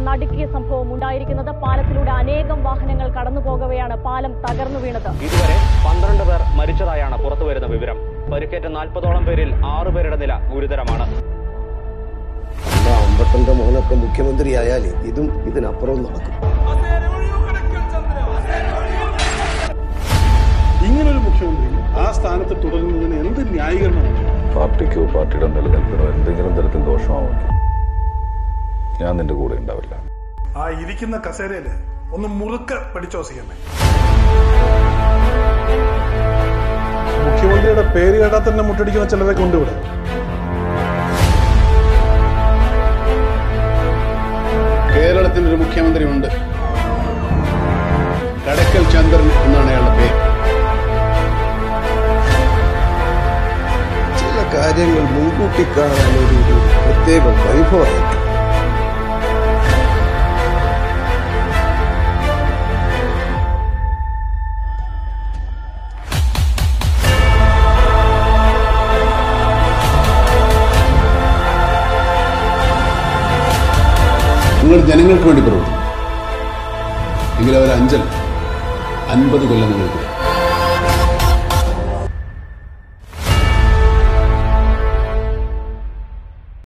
നടുക്കിയ സംഭവം ഉണ്ടായിരിക്കുന്നത് പാലത്തിലൂടെ അനേകം വാഹനങ്ങൾ കടന്നു പോകവെയാണ് പാലം തകർന്നു വീണത് ഇതുവരെ പന്ത്രണ്ട് പേർ മരിച്ചതായാണ് പുറത്തുവരുന്ന വിവരം പരിക്കേറ്റ നാൽപ്പതോളം പേരിൽ ആറുപേരുടെ നില ഗുരുതരമാണ് എന്റെ അമ്പട്ടന്റെ മോനൊക്കെ മുഖ്യമന്ത്രിയായാലേ ഇതും ഇതിനപ്പുറവും നടക്കും ഇങ്ങനൊരു മുഖ്യമന്ത്രി ആ സ്ഥാനത്ത് തുടരുന്നതിന് എന്ത് ന്യായീകരണമാണ് പാർട്ടിക്കോ പാർട്ടിയുടെ നിലനിൽപ്പിനോ എന്തെങ്കിലും തരത്തിൽ ദോഷമാവുമെങ്കിൽ ഞാൻ നിന്റെ കൂടെ ഉണ്ടാവില്ല ആ ഇരിക്കുന്ന കസേരയില് ഒന്ന് മുറുക്ക പിടിച്ചോസിക്കണേ മുഖ്യമന്ത്രിയുടെ പേര് കേട്ടാൽ തന്നെ മുട്ടടിക്കുന്ന ചിലരെ കൊണ്ടുവിടെ കേരളത്തിന് ഒരു മുഖ്യമന്ത്രി ഉണ്ട് കടക്കൽ ചന്ദ്രൻ എന്നാണ് അയാളുടെ പേര് ചില കാര്യങ്ങൾ മുൻകൂട്ടി കാണാൻ ഒരു ഒരു പ്രത്യേക വൈഭവമായിരിക്കും നിങ്ങൾ ജനങ്ങൾക്ക് വേണ്ടി പ്രവർത്തിക്കും എങ്കിൽ അവർ അഞ്ചൽ അൻപത് കൊല്ലം നിങ്ങൾക്ക്